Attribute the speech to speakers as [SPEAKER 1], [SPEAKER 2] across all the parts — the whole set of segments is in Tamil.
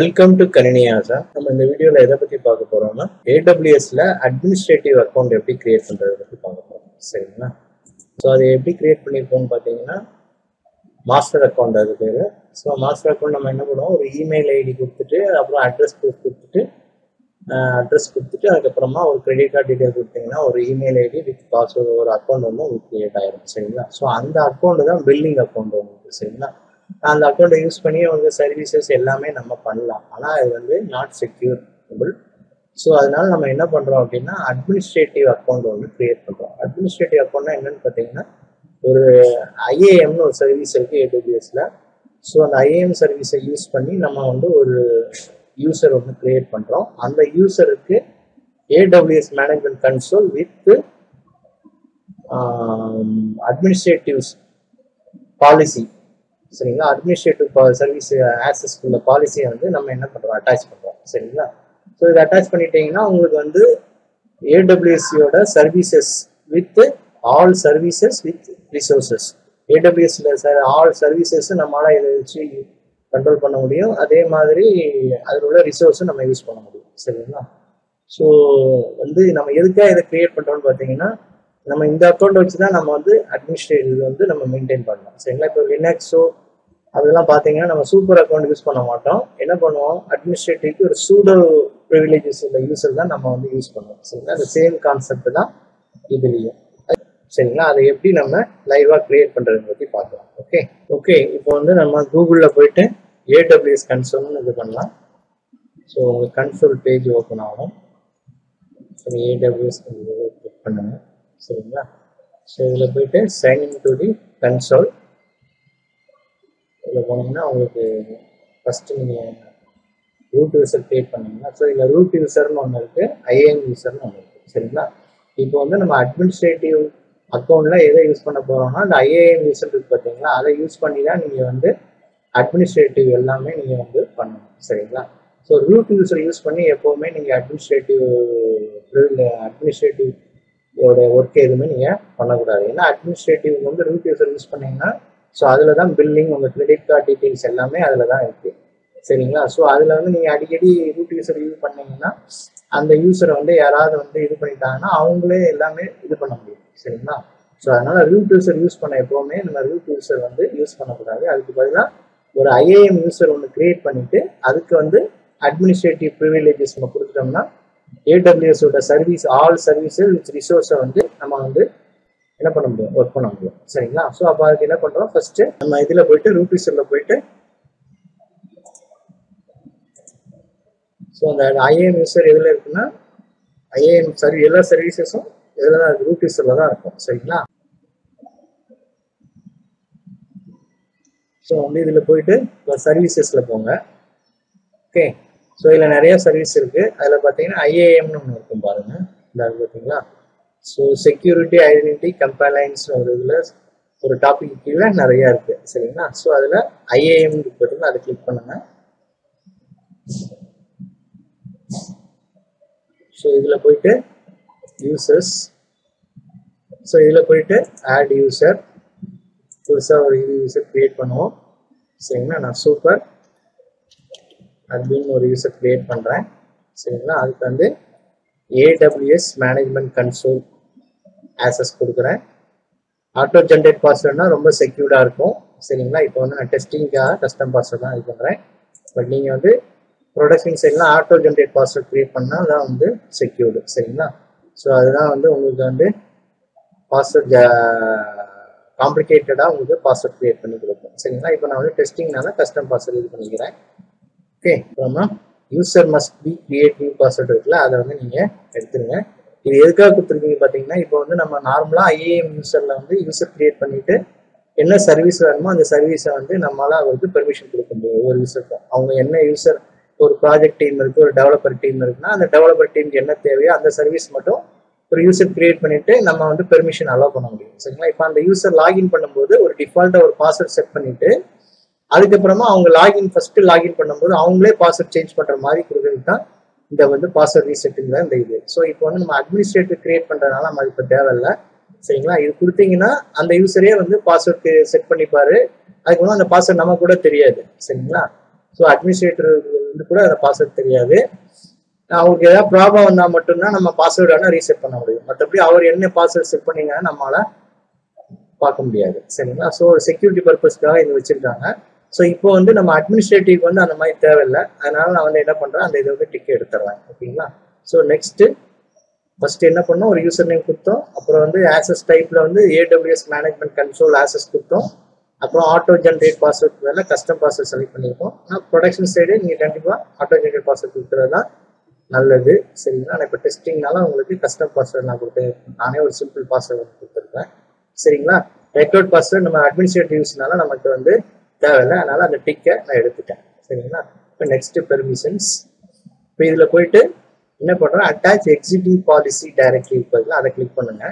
[SPEAKER 1] வெல்கம் டு கணினியாசா நம்ம இந்த வீடியோல எதை பத்தி பார்க்க போறோம்னா ஏடபிள்யூஎஸ்ல அட்மினிஸ்ட்ரேட்டிவ் அக்கௌண்ட் எப்படி கிரியேட் பண்றதை பத்தி பார்க்க போறோம் சரிங்களா ஸோ அதை எப்படி கிரியேட் பண்ணியிருக்கோம்னு பார்த்தீங்கன்னா மாஸ்டர் அக்கௌண்ட் அது பேர் ஸோ மாஸ்டர் அக்கௌண்ட் நம்ம என்ன பண்ணுவோம் ஒரு இமெயில் ஐடி கொடுத்துட்டு அப்புறம் அட்ரஸ் ப்ரூஃப் கொடுத்துட்டு அட்ரஸ் கொடுத்துட்டு அதுக்கப்புறமா ஒரு கிரெடிட் கார்டு டீட்டெயில் கொடுத்தீங்கன்னா ஒரு இமெயில் ஐடி வித் பாஸ்வேர்டு ஒரு அக்கௌண்ட் வந்து உங்களுக்கு கிரியேட் ஆயிரும் சரிங்களா ஸோ அந்த அக்கௌண்ட் தான் பில்லிங் அக்கௌண்ட் உங்களுக்கு சரிங்களா அந்த அக்கௌண்ட்டை யூஸ் பண்ணி உங்க சர்வீசஸ் எல்லாமே நம்ம பண்ணலாம் ஆனால் அது வந்து நாட் செக்யூரபிள் ஸோ அதனால நம்ம என்ன பண்ணுறோம் அப்படின்னா அட்மினிஸ்ட்ரேட்டிவ் அக்கௌண்ட் ஒன்று கிரியேட் பண்ணுறோம் அட்மினிஸ்ட்ரேட்டிவ் அக்கௌண்ட்னா என்னன்னு பார்த்தீங்கன்னா ஒரு ஐஏஎம்னு ஒரு சர்வீஸ் இருக்குது ஏடபிள்யூஎஸ்ல ஸோ அந்த ஐஏஎம் சர்வீஸை யூஸ் பண்ணி நம்ம வந்து ஒரு யூசர் ஒன்று கிரியேட் பண்ணுறோம் அந்த யூசருக்கு AWS management console with administratives policy சரிங்களா அட்மினிஸ்ட்ரேட்டிவ் சர்வீஸ் ஆக்சஸ் உள்ள பாலிசியை வந்து நம்ம என்ன பண்ணுறோம் அட்டாச் பண்ணுறோம் சரிங்களா ஸோ இதை அட்டாச் பண்ணிட்டீங்கன்னா உங்களுக்கு வந்து ஏடபிள்யூஎஸ்சியோட services with all services with resources ஏடபிள்யூஎஸ்ல சார் ஆல் சர்வீசஸ் நம்மளால இதை வச்சு கண்ட்ரோல் பண்ண முடியும் அதே மாதிரி அதில் உள்ள ரிசோர்ஸும் நம்ம யூஸ் பண்ண முடியும் சரிங்களா ஸோ வந்து நம்ம எதுக்காக இதை கிரியேட் பண்ணுறோம்னு பார்த்தீங்கன்னா நம்ம இந்த அக்கௌண்ட் வச்சு தான் நம்ம வந்து அட்மினிஸ்ட்ரேட்டிவ் வந்து நம்ம மெயின்டைன் பண்ணலாம் சரிங்களா இப்போ லினக்ஸோ அதெல்லாம் பார்த்தீங்கன்னா நம்ம சூப்பர் அக்கௌண்ட் யூஸ் பண்ண மாட்டோம் என்ன பண்ணுவோம் அட்மினிஸ்ட்ரேட்டிவ்க்கு ஒரு சூடோ ப்ரிவிலேஜஸ் உள்ள யூசர் தான் நம்ம வந்து யூஸ் பண்ணுவோம் சரிங்களா அந்த சேம் கான்செப்ட் தான் இதுலேயும் சரிங்களா அதை எப்படி நம்ம லைவாக கிரியேட் பண்ணுறதை பற்றி பார்க்கலாம் ஓகே ஓகே இப்போ வந்து நம்ம கூகுளில் போயிட்டு ஏடபிள்யூஎஸ் கன்சோல்னு இது பண்ணலாம் ஸோ உங்களுக்கு கன்சோல் பேஜ் ஓப்பன் ஆகும் சரி ஏடபிள்யூஎஸ் கிளிக் பண்ணுங்க சரிங்களா ஸோ இதில் போயிட்டு சைன்இன் டு தி கன்சோல் இதில் போனீங்கன்னா உங்களுக்கு ஃபஸ்ட்டு நீங்கள் ரூட் யூசர் கிரியேட் பண்ணீங்கன்னா ஸோ இதில் ரூட் யூசர்னு ஒன்று இருக்குது ஐஏஎம் யூசர்னு ஒன்று இருக்குது சரிங்களா இப்போ வந்து நம்ம அட்மினிஸ்ட்ரேட்டிவ் அக்கௌண்ட்டில் எதை யூஸ் பண்ண போகிறோம்னா அந்த ஐஏஎம் யூசர் இருக்கு பார்த்தீங்களா அதை யூஸ் பண்ணி தான் நீங்கள் வந்து அட்மினிஸ்ட்ரேட்டிவ் எல்லாமே நீங்கள் வந்து பண்ணணும் சரிங்களா ஸோ ரூட் யூசர் யூஸ் பண்ணி எப்போவுமே நீங்கள் அட்மினிஸ்ட்ரேட்டிவ் அட்மினிஸ்ட்ரேட்டிவ் ஒர்க் எதுவுமே நீங்கள் பண்ணக்கூடாது ஏன்னா அட்மினிஸ்ட்ரேட்டிவ் வந்து ரூட் யூசர் யூஸ் பண்ணீங்கன்னா ஸோ அதில் தான் பில்லிங் உங்கள் கிரெடிட் கார்டு டீட்டெயில்ஸ் எல்லாமே அதில் தான் இருக்குது சரிங்களா ஸோ அதில் வந்து நீங்கள் அடிக்கடி ரூட் யூசர் யூஸ் பண்ணீங்கன்னா அந்த யூசரை வந்து யாராவது வந்து இது பண்ணிட்டாங்கன்னா அவங்களே எல்லாமே இது பண்ண முடியும் சரிங்களா ஸோ அதனால ரூட் யூசர் யூஸ் பண்ண எப்போவுமே நம்ம ரூட் யூசர் வந்து யூஸ் பண்ணக்கூடாது அதுக்கு பதிலாக ஒரு ஐஏஎம் யூசர் ஒன்று கிரியேட் பண்ணிட்டு அதுக்கு வந்து அட்மினிஸ்ட்ரேட்டிவ் ப்ரிவிலேஜஸ் நம்ம கொடுத்துட்டோம்னா ஏடபிள்யூஎஸோட சர்வீஸ் ஆல் சர்வீஸஸ் வித் ரிசோர்ஸை வந்து நம்ம வந்து என்ன பண்ண முடியும் ஒர்க் பண்ண முடியும் சரிங்களா ஸோ அப்போ அதுக்கு என்ன பண்ணுறோம் ஃபர்ஸ்ட் நம்ம இதில் போயிட்டு ரூட் யூசரில் போயிட்டு ஸோ அந்த ஐஏஎம் யூசர் எதில் இருக்குன்னா ஐஏஎம் சர்வீ எல்லா சர்வீசஸும் இதில் தான் இருக்கு ரூட் யூசரில் தான் இருக்கும் சரிங்களா ஸோ வந்து இதில் போயிட்டு இப்போ சர்வீசஸில் போங்க ஓகே ஸோ இதில் நிறைய சர்வீஸ் இருக்குது அதில் பார்த்தீங்கன்னா ஐஏஎம்னு ஒன்று இருக்கும் பாருங்க இந்த பார்த்தீங்களா ஸோ செக்யூரிட்டி ஐடென்டிட்டி கம்பலைன்ஸ் ஒரு இதில் ஒரு டாபிக் கீழே நிறையா இருக்குது சரிங்களா ஸோ அதில் ஐஏஎம் பார்த்தீங்கன்னா அதை கிளிக் பண்ணுங்க ஸோ இதில் போயிட்டு யூசர்ஸ் ஸோ இதில் போயிட்டு ஆட் யூசர் புதுசாக ஒரு இது யூசர் க்ரியேட் பண்ணுவோம் சரிங்களா நான் சூப்பர் அப்படின்னு ஒரு யூசர் க்ரியேட் பண்ணுறேன் சரிங்களா அதுக்கு வந்து ஏடபிள்யூஎஸ் மேனேஜ்மெண்ட் கன்சோல் ஆக்சஸ் கொடுக்குறேன் ஆட்டோ ஜென்ரேட் பாஸ்வேர்ட்னா ரொம்ப செக்யூர்டாக இருக்கும் சரிங்களா இப்போ வந்து நான் டெஸ்டிங்காக கஸ்டம் பாஸ்வேர்ட் தான் இது பண்ணுறேன் பட் நீங்கள் வந்து ப்ரொடக்ஷன் சைட்லாம் ஆட்டோ ஜென்ரேட் பாஸ்வேர்ட் க்ரியேட் பண்ணால் தான் வந்து செக்யூர்டு சரிங்களா ஸோ அதுதான் வந்து உங்களுக்கு வந்து பாஸ்வேர்ட் காம்ப்ளிகேட்டடாக உங்களுக்கு பாஸ்வேர்ட் க்ரியேட் பண்ணி கொடுக்கும் சரிங்களா இப்போ நான் வந்து டெஸ்டிங்னால கஸ்டம் பாஸ்வேர்ட் இது பண்ணிக்கிறேன் ஓகே அப்புறமா user must be create new password இருக்குல்ல அதை வந்து நீங்கள் எடுத்துருங்க இது எதுக்காக கொடுத்துருக்கீங்க பார்த்தீங்கன்னா இப்போ வந்து நம்ம நார்மலாக ஐஏஎம் யூசரில் வந்து யூசர் கிரியேட் பண்ணிட்டு என்ன சர்வீஸ் வேணுமோ அந்த சர்வீஸை வந்து நம்மளால அவருக்கு பெர்மிஷன் கொடுக்க முடியும் ஒவ்வொரு யூசருக்கும் அவங்க என்ன யூசர் ஒரு ப்ராஜெக்ட் டீம் இருக்கு ஒரு டெவலப்பர் டீம் இருக்குன்னா அந்த டெவலப்பர் டீமுக்கு என்ன தேவையோ அந்த சர்வீஸ் மட்டும் ஒரு யூசர் கிரியேட் பண்ணிட்டு நம்ம வந்து பெர்மிஷன் அலோவ் பண்ண முடியும் சரிங்களா இப்போ அந்த யூசர் லாகின் பண்ணும்போது ஒரு டிஃபால்ட்டாக ஒரு பாஸ்வேர்ட் செட் பண்ணிட்டு அதுக்கப்புறமா அவங்க லாகின் ஃபர்ஸ்ட் லாகின் பண்ணும்போது அவங்களே பாஸ்வேர்ட் சேஞ்ச் பண்ற மாதிரி கொடுக்குறது தான் இந்த வந்து பாஸ்வேர்ட் ரீசெட்டிங் தான் இந்த இது ஸோ இப்போ வந்து நம்ம அட்மினிஸ்ட்ரேட்டிவ் கிரியேட் பண்றதுனால நம்ம இப்போ தேவையில்லை சரிங்களா இது கொடுத்தீங்கன்னா அந்த யூசரே வந்து பாஸ்வேர்ட் செட் பண்ணிப்பாரு அதுக்கு வந்து அந்த பாஸ்வேர்ட் நம்ம கூட தெரியாது சரிங்களா ஸோ அட்மினிஸ்ட்ரேட்டருக்கு வந்து கூட அந்த பாஸ்வேர்ட் தெரியாது அவருக்கு ஏதாவது ப்ராப்ளம் வந்தால் மட்டும்தான் நம்ம பாஸ்வேர்டு வேணால் ரீசெட் பண்ண முடியும் மற்றபடி அவர் என்ன பாஸ்வேர்ட் செட் பண்ணீங்கன்னா நம்மளால பார்க்க முடியாது சரிங்களா ஸோ ஒரு செக்யூரிட்டி பர்பஸ்க்காக இது வச்சிருக்காங்க ஸோ இப்போ வந்து நம்ம அட்மினிஸ்ட்ரேட்டிவ் வந்து அந்த மாதிரி தேவையில்லை அதனால நான் வந்து என்ன பண்ணுறேன் அந்த இதை வந்து டிக் எடுத்துறேன் ஓகேங்களா ஸோ நெக்ஸ்ட்டு ஃபர்ஸ்ட் என்ன பண்ணோம் ஒரு யூசர் நேம் கொடுத்தோம் அப்புறம் வந்து ஆசஸ் டைப்ல வந்து ஏடபிள்யூஎஸ் மேனேஜ்மெண்ட் கன்சோல் ஆசஸ் கொடுத்தோம் அப்புறம் ஆட்டோ ஜென்ரேட் பாஸ்வேர்ட் வேலை கஸ்டம் பாஸ்வேர்ட் செலக்ட் பண்ணியிருக்கோம் ஆனால் ப்ரொடக்ஷன் சைடு நீங்கள் கண்டிப்பாக ஆட்டோ ஜென்ரேட் பாஸ்வேர்ட் கொடுக்குறது தான் நல்லது சரிங்களா நான் இப்போ டெஸ்டிங்னால உங்களுக்கு கஸ்டம் பாஸ்வேர்ட் நான் கொடுத்து நானே ஒரு சிம்பிள் பாஸ்வேர்ட் கொடுத்துருக்கேன் சரிங்களா ரெக்கார்ட் பாஸ்வேர்ட் நம்ம அட்மினிஸ்ட்ரேட்டிவ் யூஸ்னால நமக்கு வந்து தேவையில்லை அதனால அந்த டிக்கை நான் எடுத்துட்டேன் சரிங்களா இப்போ நெக்ஸ்ட் பெர்மிஷன்ஸ் இப்போ இதில் போயிட்டு என்ன பண்ணுறோம் அட்டாச் எக்ஸிக்யூட்டிவ் பாலிசி டைரக்ட்லி இருக்குதுல அதை கிளிக் பண்ணுங்க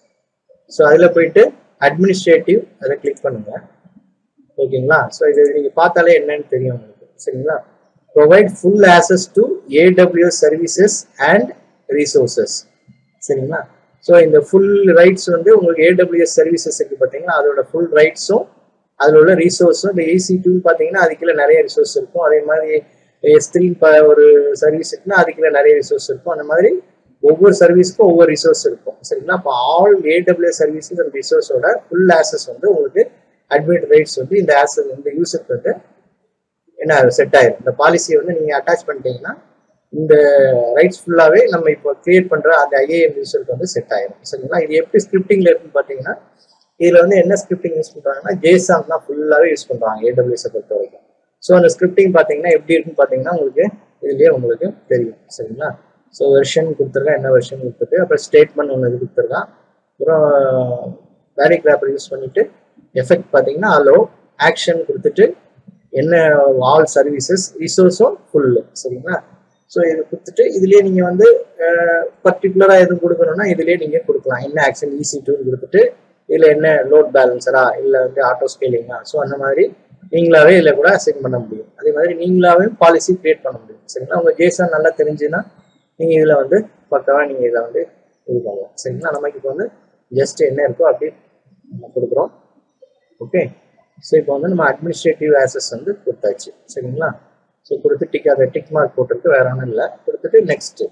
[SPEAKER 1] ஸோ அதில் போயிட்டு அட்மினிஸ்ட்ரேட்டிவ் அதை கிளிக் பண்ணுங்க ஓகேங்களா ஸோ இது நீங்கள் பார்த்தாலே என்னன்னு தெரியும் உங்களுக்கு சரிங்களா provide full access to AWS services and resources சரிங்களா ஸோ இந்த ஃபுல் ரைட்ஸ் வந்து உங்களுக்கு ஏடபிள்யூஎஸ் சர்வீசஸ் இருக்கு பார்த்தீங்கன்னா அதோட ஃபுல் ரைட்ஸும் அதில் உள்ள ரிசோர்ஸும் இந்த ஏசி டூன்னு பார்த்தீங்கன்னா அதுக்குள்ள நிறைய ரிசோர்ஸ் இருக்கும் அதே மாதிரி எஸ் த்ரீ ஒரு சர்வீஸ் இருக்குன்னா அதுக்குள்ள நிறைய ரிசோர்ஸ் இருக்கும் அந்த மாதிரி ஒவ்வொரு சர்வீஸ்க்கும் ஒவ்வொரு ரிசோர்ஸ் இருக்கும் சரிங்களா அப்போ ஆல் ஏடபிள்யூஎஸ் சர்வீசஸ் அண்ட் ரிசோர்ஸோட ஃபுல் ஆக்சஸ் வந்து உங்களுக்கு அட்மிட் ரைட்ஸ் வந்து இந்த ஆக்சஸ் இந்த யூசருக்கு வந்து என்ன செட் ஆயிரும் இந்த பாலிசியை வந்து நீங்கள் அட்டாச் பண்ணிட்டீங்கன்னா இந்த ரைட்ஸ் ஃபுல்லாகவே நம்ம இப்போ கிரியேட் பண்ணுற அந்த ஐஏஎம் யூசருக்கு வந்து செட் ஆயிரும் சரிங்களா இது எப்படி ஸ்கிரிப்டிங்கில் இருக்குன்னு பார்த்தீங்கன்னா இதில் வந்து என்ன ஸ்கிரிப்டிங் யூஸ் பண்ணுறாங்கன்னா ஜேசான் தான் ஃபுல்லாகவே யூஸ் பண்ணுறாங்க ஏடபிள்யூஎஸை பொறுத்த வரைக்கும் ஸோ அந்த ஸ்கிரிப்டிங் பார்த்தீங்கன்னா எப்படி இருக்குன்னு பார்த்தீங்கன்னா உங்களுக்கு இதுலேயே உங்களுக்கு தெரியும் சரிங்களா ஸோ வெர்ஷன் கொடுத்துருக்கேன் என்ன வெர்ஷன் கொடுத்துருக்கு அப்புறம் ஸ்டேட்மெண்ட் ஒன்று இது கொடுத்துருக்கான் அப்புறம் பேரிகிராஃபர் யூஸ் பண்ணிட்டு எஃபெக்ட் பார்த்தீங்கன்னா அலோ ஆக்ஷன் கொடுத்துட்டு என்ன ஆல் சர்வீசஸ் ரிசோர்ஸும் ஃபுல்லு சரிங்களா ஸோ இது கொடுத்துட்டு இதுலேயே நீங்கள் வந்து பர்டிகுலராக எதுவும் கொடுக்கணும்னா இதுலேயே நீங்கள் கொடுக்கலாம் என்ன ஆக்ஷன் ஈஸி டூன்னு கொடுத்துட்டு இதில் என்ன லோட் பேலன்ஸரா இல்லை வந்து ஆட்டோ ஸ்கேலிங்கா ஸோ அந்த மாதிரி நீங்களாவே இதில் கூட அசைன் பண்ண முடியும் அதே மாதிரி நீங்களாவே பாலிசி கிரியேட் பண்ண முடியும் சரிங்களா உங்கள் ஜேசன் நல்லா தெரிஞ்சுன்னா நீங்கள் இதில் வந்து பக்கவாக நீங்கள் இதில் வந்து இது பண்ணலாம் சரிங்களா நமக்கு இப்போ வந்து ஜஸ்ட் என்ன இருக்கோ அப்படி நம்ம கொடுக்குறோம் ஓகே ஸோ இப்போ வந்து நம்ம அட்மினிஸ்ட்ரேட்டிவ் ஆசஸ் வந்து கொடுத்தாச்சு சரிங்களா ஸோ கொடுத்து டிக் அதை டிக் மார்க் போட்டிருக்கு வேற ஒன்றும் இல்லை கொடுத்துட்டு நெக்ஸ்ட்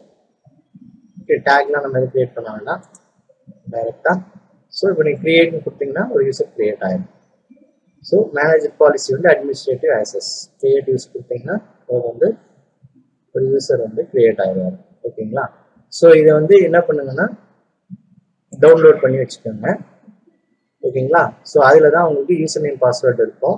[SPEAKER 1] ஓகே டேக்லாம் நம்ம எது கிரியேட் பண்ண வேண்டாம் டைரெக்டாக ஸோ இப்போ நீங்கள் கிரியேட்னு கொடுத்தீங்கன்னா ஒரு யூசர் கிரியேட் ஆயிடும் ஸோ மேனேஜர் பாலிசி வந்து அட்மினிஸ்ட்ரேட்டிவ் ஆசஸ் கிரியேட் யூஸ் கொடுத்தீங்கன்னா அது வந்து ஒரு யூசர் வந்து கிரியேட் ஆயிடுவார் ஓகேங்களா ஸோ இதை வந்து என்ன பண்ணுங்கன்னா டவுன்லோட் பண்ணி வச்சுக்கோங்க ஓகேங்களா ஸோ அதில் தான் உங்களுக்கு யூசர் நேம் பாஸ்வேர்டு இருக்கும்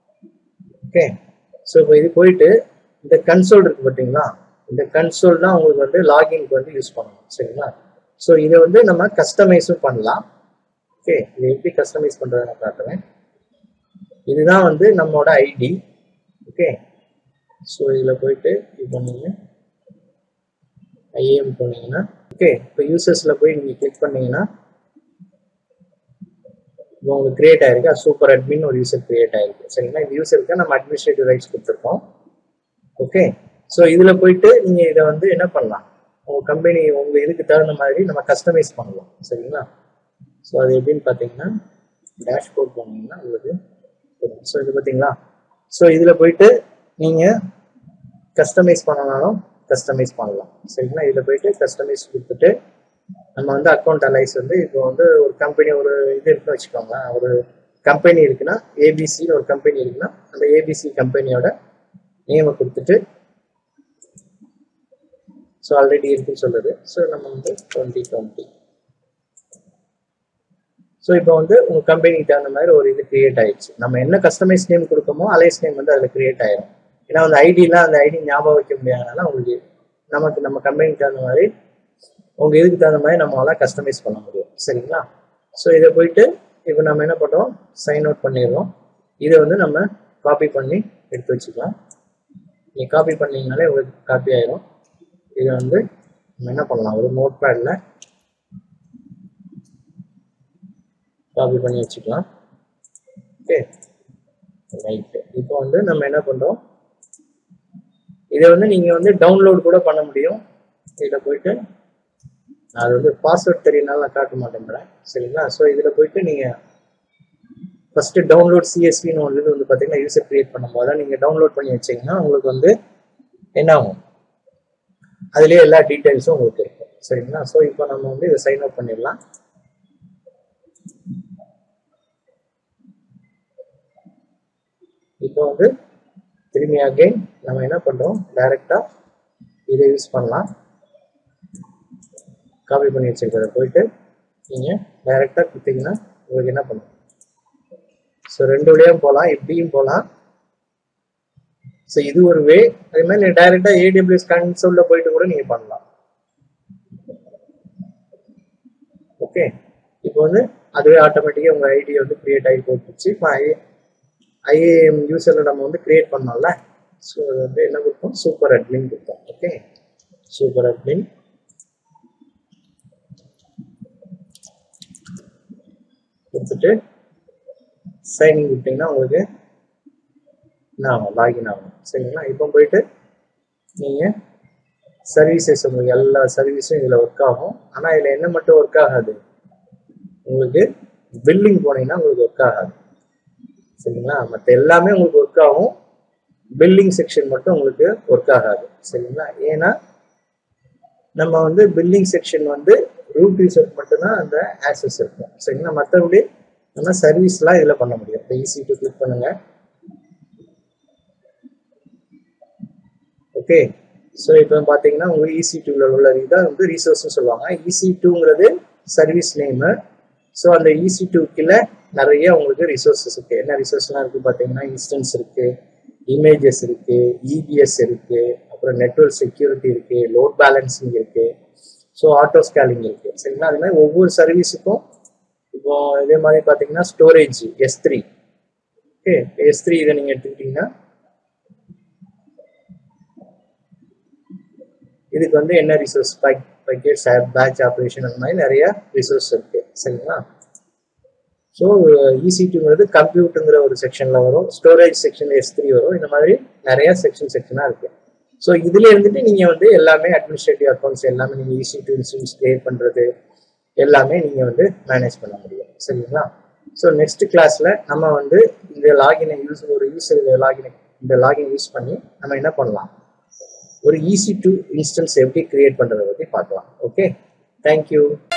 [SPEAKER 1] ஓகே ஸோ இப்போ இது போயிட்டு இந்த கன்சோல் இருக்கு பார்த்தீங்களா இந்த கன்சோல் தான் உங்களுக்கு வந்து லாகின்க்கு வந்து யூஸ் பண்ணணும் சரிங்களா ஸோ இதை வந்து நம்ம கஸ்டமைஸும் பண்ணலாம் ஓகே இதை எப்படி கஸ்டமைஸ் பண்ணுறதை நான் காட்டுறேன் இதுதான் வந்து நம்மளோட ஐடி ஓகே ஸோ இதில் போயிட்டு இப்போ நீங்கள் ஐஏஎம் போனீங்கன்னா ஓகே இப்போ யூசர்ஸில் போய் நீங்கள் கிளிக் பண்ணீங்கன்னா இப்போ உங்களுக்கு கிரியேட் ஆயிருக்கு சூப்பர் அட்மின் ஒரு யூசர் கிரியேட் ஆயிருக்கு சரிங்களா இந்த யூசருக்கு நம்ம அட்மினிஸ்ட்ரேட்டிவ் ரைட்ஸ் கொடுத்துருக்கோம் ஓகே ஸோ இதில் போயிட்டு நீங்கள் இதை வந்து என்ன பண்ணலாம் உங்கள் கம்பெனி உங்கள் இதுக்கு தகுந்த மாதிரி நம்ம கஸ்டமைஸ் பண்ணலாம் சரிங்களா ஸோ அது எப்படின்னு பார்த்தீங்கன்னா டேஷ்போர்ட் போனீங்கன்னா உங்களுக்கு ஸோ இது பார்த்தீங்களா ஸோ இதில் போயிட்டு நீங்கள் கஸ்டமைஸ் பண்ணனாலும் கஸ்டமைஸ் பண்ணலாம் சரிங்களா இதில் போயிட்டு கஸ்டமைஸ் கொடுத்துட்டு நம்ம வந்து அக்கௌண்ட் அலைஸ் வந்து இப்போ வந்து ஒரு கம்பெனி ஒரு இது இருக்குன்னு வச்சுக்கோங்க ஒரு கம்பெனி இருக்குன்னா ஏபிசின்னு ஒரு கம்பெனி இருக்குன்னா அந்த ஏபிசி கம்பெனியோட நேமை கொடுத்துட்டு ஸோ ஆல்ரெடி இருக்குன்னு சொல்லுது ஸோ நம்ம வந்து டுவெண்ட்டி டுவெண்ட்டி ஸோ இப்போ வந்து உங்கள் கம்பெனிக்கு தகுந்த மாதிரி ஒரு இது கிரியேட் ஆயிடுச்சு நம்ம என்ன கஸ்டமைஸ் நேம் கொடுக்கமோ அலைஸ் நேம் வந்து அதில் கிரியேட் ஆயிரும் ஏன்னா அந்த ஐடிலாம் அந்த ஐடி ஞாபகம் வைக்க முடியாதனால உங்களுக்கு நமக்கு நம்ம கம்பெனிக்கு தகுந்த மாதிரி உங்கள் இதுக்கு தகுந்த மாதிரி நம்மளால கஸ்டமைஸ் பண்ண முடியும் சரிங்களா ஸோ இதை போயிட்டு இப்போ நம்ம என்ன பண்ணுறோம் சைன் அவுட் பண்ணிடுறோம் இதை வந்து நம்ம காப்பி பண்ணி எடுத்து வச்சுக்கலாம் நீங்கள் காப்பி பண்ணீங்கனாலே உங்களுக்கு காப்பி ஆயிரும் இதை வந்து நம்ம என்ன பண்ணலாம் ஒரு நோட் பேடில் காப்பி பண்ணி வச்சுக்கலாம் ஓகே ரைட்டு இப்போ வந்து நம்ம என்ன பண்ணுறோம் இதை வந்து நீங்கள் வந்து டவுன்லோட் கூட பண்ண முடியும் இதில் போயிட்டு நான் அது வந்து பாஸ்வேர்ட் தெரியனால நான் காட்ட மாட்டேங்கிறேன் சரிங்களா ஸோ இதில் போயிட்டு நீங்கள் ஃபர்ஸ்ட் டவுன்லோட் சிஎஸ்பின்னு ஒரு இது வந்து பார்த்தீங்கன்னா யூசர் கிரியேட் பண்ணும்போது நீங்கள் டவுன்லோட் பண்ணி வச்சீங்கன்னா உங்களுக்கு வந்து என்ன ஆகும் அதுலேயே எல்லா டீட்டெயில்ஸும் உங்களுக்கு இருக்கும் சரிங்களா ஸோ இப்போ நம்ம வந்து இதை சைன் அப் பண்ணிடலாம் இப்போ வந்து திரும்பி அகைன் நம்ம என்ன பண்ணுறோம் டைரெக்டாக இதை யூஸ் பண்ணலாம் காப்பி பண்ணி வச்சுருக்கிறத போயிட்டு நீங்கள் டைரெக்டாக கொடுத்தீங்கன்னா உங்களுக்கு என்ன பண்ணும் ஸோ ரெண்டு வழியாகவும் போகலாம் இப்படியும் போகலாம் ஸோ இது ஒரு வே அதே மாதிரி நீங்கள் டைரெக்டாக ஏடிஎம்எஸ் கன்சோலில் போயிட்டு கூட நீங்கள் பண்ணலாம் ஓகே இப்போ வந்து அதுவே ஆட்டோமேட்டிக்காக உங்கள் ஐடி வந்து கிரியேட் ஆகி போட்டுச்சு இப்போ ஐ ஐஏஎம் யூசரில் நம்ம வந்து கிரியேட் பண்ணோம்ல ஸோ அது வந்து என்ன கொடுத்தோம் சூப்பர் அட்மின் கொடுத்தோம் ஓகே சூப்பர் அட்மின் கொடுத்துட்டு சைனிங் கொடுத்தீங்கன்னா உங்களுக்கு என்ன ஆகும் லாகின் ஆகும் சரிங்களா இப்போ போயிட்டு நீங்கள் சர்வீசஸ் உங்களுக்கு எல்லா சர்வீஸும் இதில் ஒர்க் ஆகும் ஆனால் இதில் என்ன மட்டும் ஒர்க் ஆகாது உங்களுக்கு பில்லிங் போனீங்கன்னா உங்களுக்கு ஒர்க் ஆகாது சரிங்களா மற்ற எல்லாமே உங்களுக்கு ஒர்க் ஆகும் பில்லிங் செக்ஷன் மட்டும் உங்களுக்கு ஒர்க் ஆகாது சரிங்களா ஏன்னா நம்ம வந்து பில்லிங் செக்ஷன் வந்து ரூட் யூசருக்கு மட்டும்தான் அந்த ஆக்சஸ் இருக்கும் சரிங்களா மற்றபடி நம்ம சர்வீஸ்லாம் இதில் பண்ண முடியும் இப்போ ஈஸி டு கிளிக் பண்ணுங்க ஓகே ஸோ இப்போ பார்த்தீங்கன்னா உங்களுக்கு ஈசி டூவில் உள்ள இதான் வந்து ரிசோர்ஸ்னு சொல்லுவாங்க ஈசி டூங்கிறது சர்வீஸ் நேமு ஸோ அந்த ஈசி டூ கீழே நிறைய உங்களுக்கு ரிசோர்ஸஸ் இருக்கு என்ன ரிசோர்ஸ்லாம் இருக்கு பார்த்தீங்கன்னா இன்ஸ்டன்ஸ் இருக்கு இமேஜஸ் இருக்கு இபிஎஸ் இருக்கு அப்புறம் நெட்ஒர்க் செக்யூரிட்டி இருக்கு லோட் பேலன்சிங் இருக்கு ஸோ ஆட்டோ ஸ்கேலிங் இருக்கு சரிங்களா அது மாதிரி ஒவ்வொரு சர்வீஸுக்கும் இப்போ இதே மாதிரி பார்த்தீங்கன்னா storage S three okay S three இதை நீங்கள் எடுத்துக்கிட்டீங்கன்னா இதுக்கு வந்து என்ன resource back buckets batch operation அந்த மாதிரி நிறைய ரிசோர்ஸ் இருக்கு சரிங்களா ஸோ இசி டூங்கிறது கம்ப்யூட்டுங்கிற ஒரு செக்ஷனில் வரும் ஸ்டோரேஜ் செக்ஷன் எஸ் த்ரீ வரும் இந்த மாதிரி நிறைய செக்ஷன் செக்ஷனாக இருக்கு ஸோ இதுல இருந்துட்டு நீங்கள் வந்து எல்லாமே அட்மினிஸ்ட்ரேட்டிவ் அக்கௌண்ட்ஸ் எல்லாமே நீங்கள் ஈஸி டூ இன்சூரன்ஸ் கிரியேட் பண்ணுறது எல்லாமே நீங்கள் வந்து மேனேஜ் பண்ண முடியும் சரிங்களா ஸோ நெக்ஸ்ட் கிளாஸில் நம்ம வந்து இந்த லாகினை யூஸ் ஒரு யூஸர் லாகினை இந்த லாகின் யூஸ் பண்ணி நம்ம என்ன பண்ணலாம் ஒரு ஈஸி டு இன்ஸ்டன்ஸ் எப்படி கிரியேட் பண்ணுறதை பற்றி பார்க்கலாம் ஓகே தேங்க்யூ